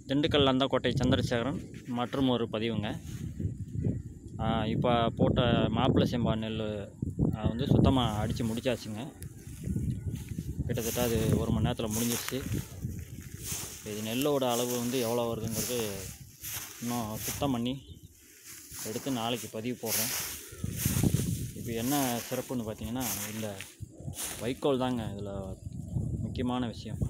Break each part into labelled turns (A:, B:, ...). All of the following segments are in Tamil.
A: திண்டுக்கல் அந்தாக்கோட்டை சந்திரசேகரன் மற்றும் ஒரு பதிவுங்க இப்போ போட்ட மாப்பிள்ளை செம்பா நெல் வந்து சுத்தமாக அடித்து முடிச்சாச்சுங்க கிட்டத்தட்ட அது ஒரு மணி நேரத்தில் முடிஞ்சிருச்சு இது நெல்லோட அளவு வந்து எவ்வளோ வருதுங்கிறது இன்னும் சுத்தம் பண்ணி எடுத்து நாளைக்கு பதிவு போடுறேன் இப்போ என்ன சிறப்புன்னு பார்த்தீங்கன்னா இந்த வைக்கோல் தாங்க இதில் முக்கியமான விஷயம்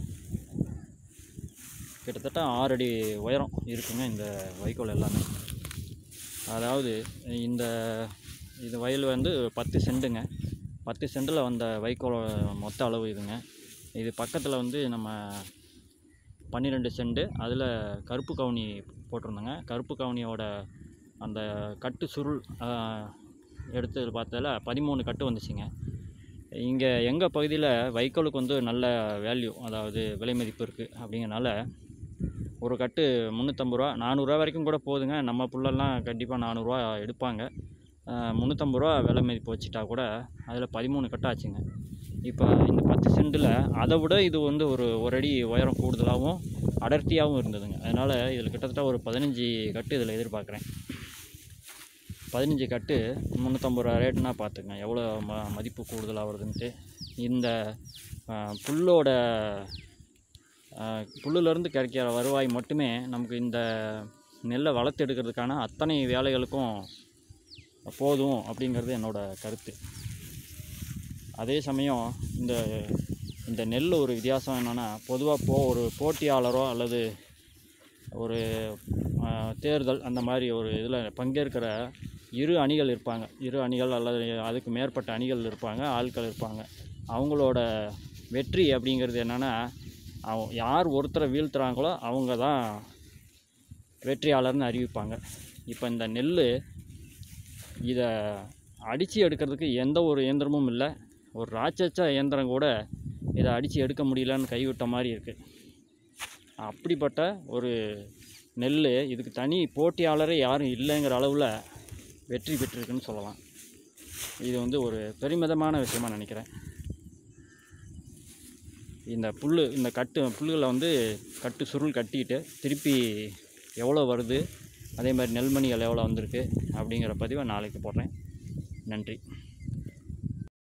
A: கிட்டத்தட்ட ஆறு அடி உயரம் இருக்குங்க இந்த வைக்கோல் எல்லாமே அதாவது இந்த இது வயல் வந்து பத்து சென்ட்டுங்க பத்து சென்டில் வந்த வைக்கோல் மொத்த அளவு இதுங்க இது பக்கத்தில் வந்து நம்ம பன்னிரெண்டு சென்ட் அதில் கருப்பு கவுனி போட்டிருந்தோங்க கருப்பு கவுனியோட அந்த கட்டு சுருள் ஆஹ், எடுத்து பார்த்ததில் பதிமூணு கட்டு வந்துச்சுங்க இங்கே எங்கள் பகுதியில் வைக்கோலுக்கு வந்து நல்ல வேல்யூ அதாவது விலை மதிப்பு இருக்குது அப்படிங்கிறனால ஒரு கட்டு முந்நூற்றம்பது ரூபா நானூறுரூவா வரைக்கும் கூட போகுதுங்க நம்ம புள்ளெல்லாம் கண்டிப்பாக நானூறுரூவா எடுப்பாங்க ஆஹ், முந்நூற்றம்பது ரூபா விலை மதிப்பு வச்சுட்டா கூட அதில் பதிமூணு கட்டு ஆச்சுங்க இப்போ இந்த பத்து சென்டில் அதை விட இது வந்து ஒரு ஒரு அடி உயரம் கூடுதலாகவும் அடர்த்தியாகவும் இருந்ததுங்க அதனால் இதில் கிட்டத்தட்ட ஒரு பதினஞ்சு கட்டு இதில் எதிர்பார்க்குறேன் பதினஞ்சு கட்டு முந்நூற்றம்பது ரூபா ரேட்டுனா பார்த்துங்க எவ்வளோ ம மதிப்பு கூடுதலாக வருதுன்ட்டு இந்த ஆஹ், புல்லோட ஆஹ், புல்லுலேருந்து கிடைக்கிற வருவாய் மட்டுமே நமக்கு இந்த நெல்லை வளர்த்து எடுக்கிறதுக்கான அத்தனை வேலைகளுக்கும் போதும் அப்படிங்கிறது என்னோட கருத்து அதே சமயம் இந்த இந்த நெல் ஒரு வித்தியாசம் என்னென்னா பொதுவாக போ ஒரு போட்டியாளரோ அல்லது ஒரு ஆஹ், தேர்தல் அந்த மாதிரி ஒரு இதில் பங்கேற்கிற இரு அணிகள் இருப்பாங்க இரு அணிகள் அல்லது அதுக்கு மேற்பட்ட அணிகள் இருப்பாங்க ஆட்கள் இருப்பாங்க அவங்களோட வெற்றி அப்படிங்கிறது என்னென்னா அவ யார் ஒருத்தரை வீழ்த்துறாங்களோ அவங்க தான் வெற்றியாளர்னு அறிவிப்பாங்க இப்போ இந்த நெல் இதை அடித்து எடுக்கிறதுக்கு எந்த ஒரு இயந்திரமும் இல்லை ஒரு ராட்சச இயந்திரம் கூட இதை அடித்து எடுக்க முடியலன்னு கைவிட்ட மாதிரி இருக்குது அப்படிப்பட்ட ஒரு நெல் இதுக்கு தனி போட்டியாளரே யாரும் இல்லைங்கிற அளவில் வெற்றி பெற்றிருக்குன்னு சொல்லலாம் இது வந்து ஒரு பெருமிதமான விஷயமா நினைக்கிறேன் இந்த புல் இந்த கட்டு புல்லுகளை வந்து கட்டு சுருள் கட்டிட்டு திருப்பி எவ்வளோ வருது அதே மாதிரி நெல்மணிகள் எவ்வளோ வந்திருக்கு அப்படிங்கிற பதிவை நாளைக்கு போடுறேன் நன்றி